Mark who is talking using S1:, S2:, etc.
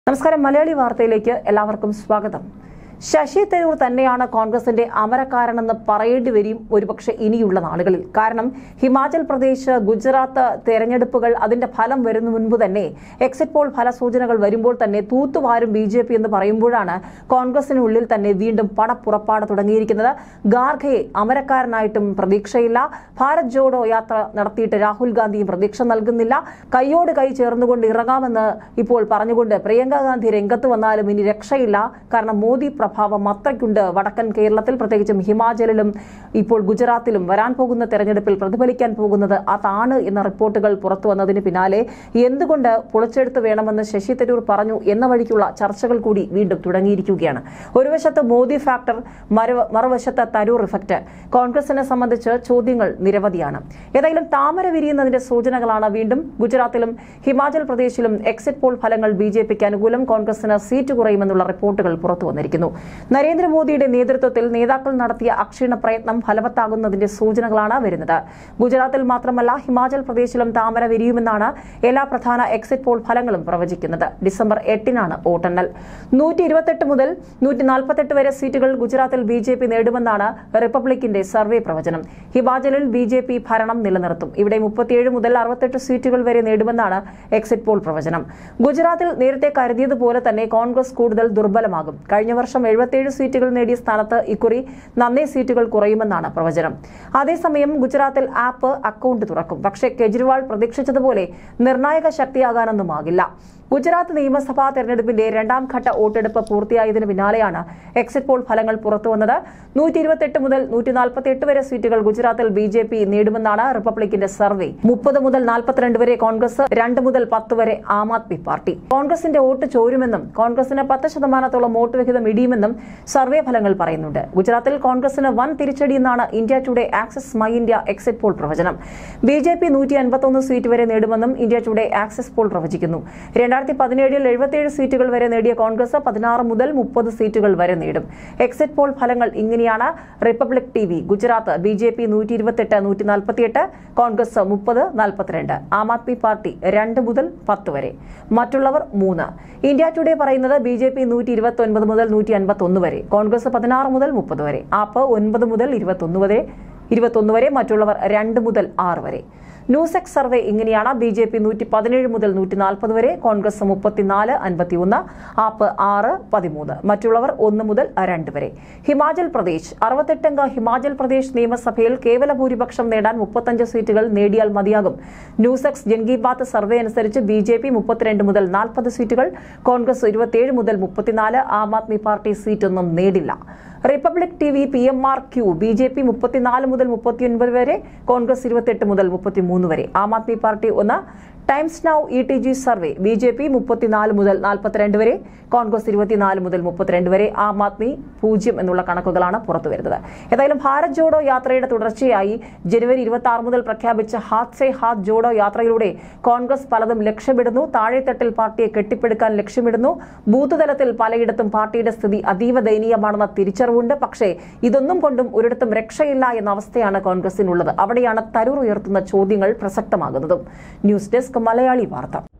S1: നമസ്കാരം മലയാളി വാർത്തയിലേക്ക് എല്ലാവർക്കും സ്വാഗതം ശശി തരൂർ തന്നെയാണ് കോൺഗ്രസിന്റെ അമരക്കാരനെന്ന് പറയേണ്ടി വരും ഒരുപക്ഷെ ഇനിയുള്ള നാളുകളിൽ കാരണം ഹിമാചൽ പ്രദേശ് ഗുജറാത്ത് തെരഞ്ഞെടുപ്പുകൾ അതിന്റെ ഫലം വരുന്ന മുൻപ് തന്നെ എക്സിറ്റ് പോൾ ഫലസൂചനകൾ വരുമ്പോൾ തന്നെ തൂത്തുവാരും ബി ജെ പി എന്ന് പറയുമ്പോഴാണ് കോൺഗ്രസിനുള്ളിൽ തന്നെ വീണ്ടും പണപ്പുറപ്പാട് തുടങ്ങിയിരിക്കുന്നത് ഗാർഖയെ അമരക്കാരനായിട്ടും പ്രതീക്ഷയില്ല ഭാരത് ജോഡോ യാത്ര നടത്തിയിട്ട് രാഹുൽ ഗാന്ധിയും പ്രതീക്ഷ നൽകുന്നില്ല കൈയോട് കൈ ചേർന്നുകൊണ്ട് ഇറങ്ങാമെന്ന് ഇപ്പോൾ പറഞ്ഞുകൊണ്ട് പ്രിയങ്ക ഗാന്ധി രംഗത്ത് വന്നാലും ഇനി രക്ഷയില്ല കാരണം മോദി പ്രഭാവം അത്രയ്ക്കുണ്ട് വടക്കൻ കേരളത്തിൽ പ്രത്യേകിച്ചും ഹിമാചലിലും ഇപ്പോൾ ഗുജറാത്തിലും വരാൻ പോകുന്ന തെരഞ്ഞെടുപ്പിൽ പ്രതിഫലിക്കാൻ പോകുന്നത് അതാണ് എന്ന റിപ്പോർട്ടുകൾ പുറത്തു വന്നതിന് പിന്നാലെ എന്തുകൊണ്ട് പൊളിച്ചെടുത്ത് വേണമെന്ന് ശശി തരൂർ പറഞ്ഞു എന്ന വഴിക്കുള്ള ചർച്ചകൾ കൂടി വീണ്ടും തുടങ്ങിയിരിക്കുകയാണ് ഒരു വശത്ത് മോദി ഫാക്ടർ മറു- മറുവശത്ത് തരൂർ ഇഫക്റ്റ് കോൺഗ്രസിനെ സംബന്ധിച്ച് ചോദ്യങ്ങൾ നിരവധിയാണ് ഏതായാലും താമര വിരിയുന്നതിന്റെ സൂചനകളാണ് വീണ്ടും ഗുജറാത്തിലും ഹിമാചൽ പ്രദേശിലും എക്സിറ്റ് പോൾ ഫലങ്ങൾ ബി ജെ പിക്ക് അനുകൂലം കോൺഗ്രസിന് സീറ്റ് കുറയുമെന്നുള്ള റിപ്പോർട്ടുകൾ പുറത്തു വന്നിരിക്കുന്നു നരേന്ദ്രമോദിയുടെ നേതൃത്വത്തിൽ നേതാക്കൾ നടത്തിയ അക്ഷീണ പ്രയത്നം ഫലവത്താകുന്നതിന്റെ സൂചനകളാണ് വരുന്നത് ഗുജറാത്തിൽ മാത്രമല്ല ഹിമാചൽ പ്രദേശിലും താമര വിരിയുമെന്നാണ് എല്ലാ പ്രധാന എക്സിറ്റ് പോൾ ഫലങ്ങളും പ്രവചിക്കുന്നത് ഡിസംബർ എട്ടിനാണ് വോട്ടെണ്ണൽ നൂറ്റി ഇരുപത്തെട്ട് മുതൽ നൂറ്റി നാൽപ്പത്തെട്ട് വരെ സീറ്റുകൾ ഗുജറാത്തിൽ ബി ജെ പി നേടുമെന്നാണ് റിപ്പബ്ലിക്കിന്റെ സർവേ പ്രവചനം ഹിമാചലിൽ ബി ജെ പി ഭരണം നിലനിർത്തും ഇവിടെ മുപ്പത്തിയേഴ് മുതൽ അറുപത്തെട്ട് സീറ്റുകൾ വരെ നേടുമെന്നാണ് എക്സിറ്റ് പോൾ പ്രവചനം ഗുജറാത്തിൽ നേരത്തെ കരുതിയതുപോലെ തന്നെ കോൺഗ്രസ് കൂടുതൽ ദുർബലമാകും കഴിഞ്ഞ വർഷം എഴുപത്തിയേഴ് സീറ്റുകൾ നേടിയ സ്ഥാനത്ത് ഇക്കുറി നന്നേ സീറ്റുകൾ കുറയുമെന്നാണ് പ്രവചനം അതേസമയം ഗുജറാത്തിൽ ആപ്പ് അക്കൗണ്ട് തുറക്കും പക്ഷേ കെജ്രിവാൾ പ്രതീക്ഷിച്ചതുപോലെ നിർണായക ശക്തിയാകാനൊന്നുമാകില്ല ഗുജറാത്ത് നിയമസഭാ തെരഞ്ഞെടുപ്പിന്റെ രണ്ടാം ഘട്ട വോട്ടെടുപ്പ് പൂർത്തിയായതിനു പിന്നാലെയാണ് എക്സിറ്റ് പോൾ ഫലങ്ങൾ പുറത്തുവന്നത് നൂറ്റി ഇരുപത്തെട്ട് മുതൽ നൂറ്റി നാൽപ്പത്തിയെട്ട് വരെ സീറ്റുകൾ ഗുജറാത്തിൽ ബി ജെ പി നേടുമെന്നാണ് റിപ്പബ്ലിക്കിന്റെ സർവേ മുപ്പത് മുതൽ നാൽപ്പത്തിരണ്ട് വരെ കോൺഗ്രസ് രണ്ട് മുതൽ പത്ത് വരെ ആം ആദ്മി പാർട്ടി കോൺഗ്രസിന്റെ വോട്ട് ചോരുമെന്നും കോൺഗ്രസിന് പത്ത് ശതമാനത്തോളം വോട്ട് വിഹിതം ഇടിയുമെന്നും സർവേ ഫലങ്ങൾ പറയുന്നുണ്ട് ഗുജറാത്തിൽ കോൺഗ്രസിന് വൻ തിരിച്ചടിയെന്നാണ് India Today Axis My India exit poll പ്രവചനം ബി ജെ പി നൂറ്റി അൻപത്തൊന്ന് സീറ്റ് വരെ നേടുമെന്നും ഇന്ത്യ ടുഡേ ആക്സിസ് പോൾ പ്രവചിക്കുന്നു രണ്ടായിരത്തി പതിനേഴിൽ എഴുപത്തിയേഴ് സീറ്റുകൾ വരെ നേടിയ കോൺഗ്രസ് പതിനാറ് മുതൽ മുപ്പത് സീറ്റുകൾ വരെ നേടും എക്സിറ്റ് പോൾ ഫലങ്ങൾ ഇങ്ങനെയാണ് Republic T V Gujarat B J P നൂറ്റി ഇരുപത്തെട്ട് നൂറ്റി നാൽപ്പത്തിയെട്ട് കോൺഗ്രസ് മുപ്പത് നാൽപ്പത്തിരണ്ട് ആം ആദ്മി പാർട്ടി രണ്ട് മുതൽ പത്ത് വരെ മറ്റുള്ളവർ മൂന്ന് ഇന്ത്യ ടുഡേ പറയുന്നത് ബി ജെ പി നൂറ്റി ഇരുപത്തി ഒൻപത് മുതൽ നൂറ്റി അൻപത്തി ഒന്ന് വരെ കോൺഗ്രസ് പതിനാറ് മുതൽ മുപ്പത് വരെ ആപ്പ് ഒൻപത് മുതൽ ഇരുപത്തൊന്ന് വരെ ഇരുപത്തൊന്ന് വരെ മറ്റുള്ളവർ രണ്ട് മുതൽ ആറ് വരെ ന്യൂസെക് സർവേ ഇങ്ങനെയാണ് ബി ജെ പി നൂറ്റി പതിനേഴ് മുതൽ നൂറ്റി നാൽപ്പത് വരെ കോൺഗ്രസ് മുപ്പത്തിനാല് അൻപത്തിയൊന്ന് ആപ്പ് ആറ് പതിമൂന്ന് മറ്റുള്ളവർ ഒന്ന് മുതൽ രണ്ട് വരെ ഹിമാചൽ പ്രദേശ് അറുപത്തെട്ടംഗ ഹിമാചൽ പ്രദേശ് നിയമസഭയിൽ കേവല ഭൂരിപക്ഷം നേടാൻ മുപ്പത്തഞ്ച് സീറ്റുകൾ നേടിയാൽ മതിയാകും ന്യൂസെക്സ് ജൻ കി ബാത്ത് സർവേ അനുസരിച്ച് ബി ജെ പി മുപ്പത്തിരണ്ട് മുതൽ നാൽപ്പത് സീറ്റുകൾ കോൺഗ്രസ് ഇരുപത്തിയേഴ് മുതൽ മുപ്പത്തിനാല് ആം ആദ്മി പാർട്ടി സീറ്റൊന്നും നേടില്ല Republic T V P M R Q B J P മുപ്പത്തിനാല് മുതൽ മുപ്പത്തിയൊൻപത് വരെ കോൺഗ്രസ് ഇരുപത്തെട്ട് മുതൽ മുപ്പത്തിമൂന്ന് വരെ ആം ആദ്മി പാർട്ടി ഒന്ന് Times Now E T G survey B J P മുപ്പത്തിനാല് മുതൽ നാൽപ്പത്തിരണ്ട് വരെ കോൺഗ്രസ് ഇരുപത്തിനാല് മുതൽ മുപ്പത്തിരണ്ട് വരെ ആം ആദ്മി പൂജ്യം എന്നുള്ള കണക്കുകളാണ് പുറത്തുവരുന്നത് ഏതായാലും ഭാരത് ജോഡോ യാത്രയുടെ തുടർച്ചയായി ജനുവരി ഇരുപത്തി ആറ് മുതൽ പ്രഖ്യാപിച്ച ഹാത്ത് സേ ഹാത്ത് ജോഡോ യാത്രയിലൂടെ കോൺഗ്രസ് പലതും ലക്ഷ്യമിടുന്നു താഴെത്തട്ടിൽ പാർട്ടിയെ കെട്ടിപ്പടുക്കാൻ ലക്ഷ്യമിടുന്നു ബൂത്ത് തലത്തിൽ പലയിടത്തും പാർട്ടിയുടെ സ്ഥിതി അതീവ ദയനീയമാണെന്ന തിരിച്ചറിവുണ്ട് പക്ഷേ ഇതൊന്നും കൊണ്ടും ഒരിടത്തും രക്ഷയില്ല എന്ന അവസ്ഥയാണ് കോൺഗ്രസിനുള്ളത് അവിടെയാണ് തരൂർ ഉയർത്തുന്ന ചോദ്യങ്ങൾ പ്രസക്തമാകുന്നതും ന്യൂസ് ഡെസ്ക് മലയാളി വാർത്ത